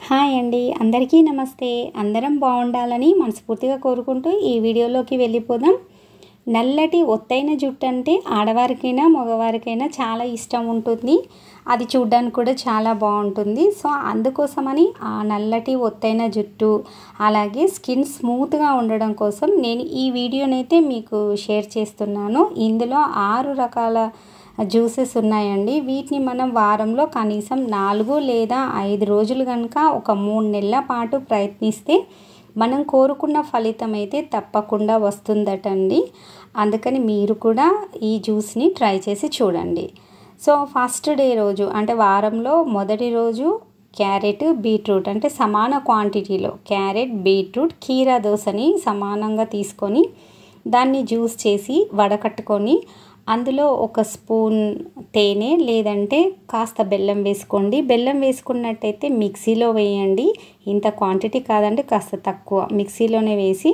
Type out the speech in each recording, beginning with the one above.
hi అండి అందరికీ నమస్తే అందరం బాగుండాలని మనస్ఫూర్తిగా కోరుకుంటూ ఈ వీడియోలోకి వెళ్ళిపోదాం నల్లటి ఒత్తైన జుట్టు అంటే ఆడవారికైనా మగవారికైనా చాలా ఇష్టం ఉంటుంది అది చూడ్డానికి కూడా చాలా బాగుంటుంది సో అందుకోసమని ఆ నల్లటి ఒత్తైన జుట్టు అలాగే స్కిన్ స్మూత్గా ఉండడం కోసం నేను ఈ వీడియోనైతే మీకు షేర్ చేస్తున్నాను ఇందులో ఆరు రకాల జ్యూసెస్ ఉన్నాయండి వీటిని మనం వారంలో కనీసం నాలుగు లేదా ఐదు రోజులు కనుక ఒక మూడు నెలల పాటు ప్రయత్నిస్తే మనం కోరుకున్న ఫలితం అయితే తప్పకుండా వస్తుందటండి అందుకని మీరు కూడా ఈ జ్యూస్ని ట్రై చేసి చూడండి సో ఫస్ట్ డే రోజు అంటే వారంలో మొదటి రోజు క్యారెట్ బీట్రూట్ అంటే సమాన క్వాంటిటీలో క్యారెట్ బీట్రూట్ కీరా దోసని సమానంగా తీసుకొని దాన్ని జ్యూస్ చేసి వడకట్టుకొని అందులో ఒక స్పూన్ తేనె లేదంటే కాస్త బెల్లం వేసుకోండి బెల్లం వేసుకున్నట్టయితే మిక్సీలో వేయండి ఇంత క్వాంటిటీ కాదంటే కాస్త తక్కువ మిక్సీలోనే వేసి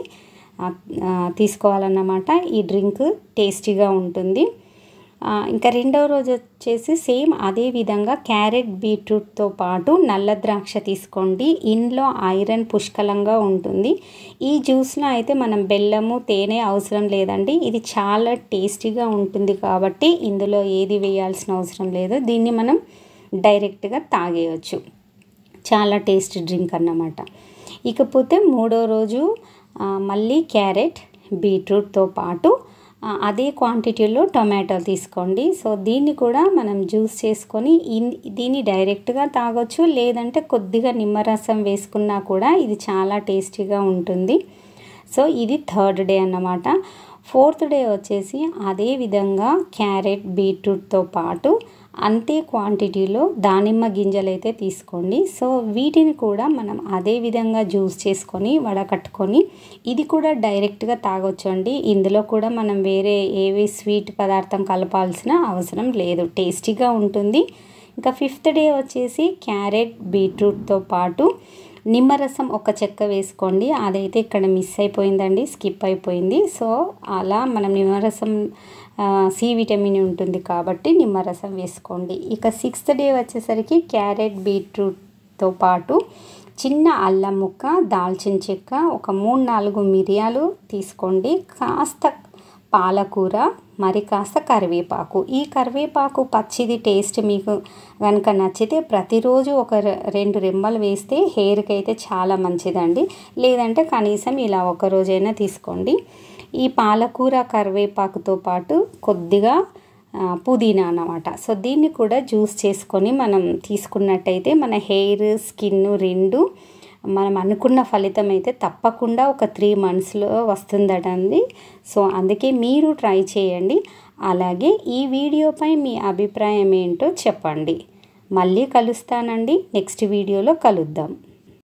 తీసుకోవాలన్నమాట ఈ డ్రింక్ టేస్టీగా ఉంటుంది ఇంకా రెండవ రోజు వచ్చేసి సేమ్ అదే విధంగా క్యారెట్ బీట్రూట్తో పాటు నల్ల ద్రాక్ష తీసుకోండి ఇందులో ఐరన్ పుష్కలంగా ఉంటుంది ఈ జ్యూస్లో అయితే మనం బెల్లము తేనె అవసరం లేదండి ఇది చాలా టేస్టీగా ఉంటుంది కాబట్టి ఇందులో ఏది వేయాల్సిన అవసరం లేదు దీన్ని మనం డైరెక్ట్గా తాగేయచ్చు చాలా టేస్ట్ డ్రింక్ అన్నమాట ఇకపోతే మూడో రోజు మళ్ళీ క్యారెట్ బీట్రూట్తో పాటు అదే క్వాంటిటీలో టొమాటో తీసుకోండి సో దీన్ని కూడా మనం జ్యూస్ చేసుకొని దీన్ని డైరెక్ట్గా తాగొచ్చు లేదంటే కొద్దిగా నిమ్మరసం వేసుకున్నా కూడా ఇది చాలా టేస్టీగా ఉంటుంది సో ఇది థర్డ్ డే అన్నమాట ఫోర్త్ డే వచ్చేసి అదే విధంగా క్యారెట్ బీట్రూట్తో పాటు అంతే క్వాంటిటీలో దానిమ్మ గింజలు అయితే తీసుకోండి సో వీటిని కూడా మనం అదే విధంగా జ్యూస్ చేసుకొని వడకట్టుకొని ఇది కూడా డైరెక్ట్గా తాగొచ్చు అండి ఇందులో కూడా మనం వేరే ఏవి స్వీట్ పదార్థం కలపాల్సిన అవసరం లేదు టేస్టీగా ఉంటుంది ఇంకా ఫిఫ్త్ డే వచ్చేసి క్యారెట్ బీట్రూట్తో పాటు నిమ్మరసం ఒక చెక్క వేసుకోండి అదైతే ఇక్కడ మిస్ అయిపోయిందండి స్కిప్ అయిపోయింది సో అలా మనం నిమ్మరసం సి విటమిన్ ఉంటుంది కాబట్టి నిమ్మరసం వేసుకోండి ఇక సిక్స్త్ డే వచ్చేసరికి క్యారెట్ బీట్రూట్తో పాటు చిన్న అల్లం ముక్క దాల్చిన చెక్క ఒక మూడు నాలుగు మిరియాలు తీసుకోండి కాస్త పాలకూర మరి కాస్త కరివేపాకు ఈ కరివేపాకు పచ్చిది టేస్ట్ మీకు కనుక నచ్చితే ప్రతిరోజు ఒక రెండు రెమ్మలు వేస్తే హెయిర్కి అయితే చాలా మంచిదండి లేదంటే కనీసం ఇలా ఒక రోజైనా తీసుకోండి ఈ పాలకూర కరివేపాకుతో పాటు కొద్దిగా పుదీనా అన్నమాట సో దీన్ని కూడా జ్యూస్ చేసుకొని మనం తీసుకున్నట్టయితే మన హెయిర్ స్కిన్ రెండు మనం అనుకున్న ఫలితం అయితే తప్పకుండా ఒక త్రీ మంత్స్లో వస్తుందటండి సో అందుకే మీరు ట్రై చేయండి అలాగే ఈ వీడియోపై మీ అభిప్రాయం ఏంటో చెప్పండి మళ్ళీ కలుస్తానండి నెక్స్ట్ వీడియోలో కలుద్దాం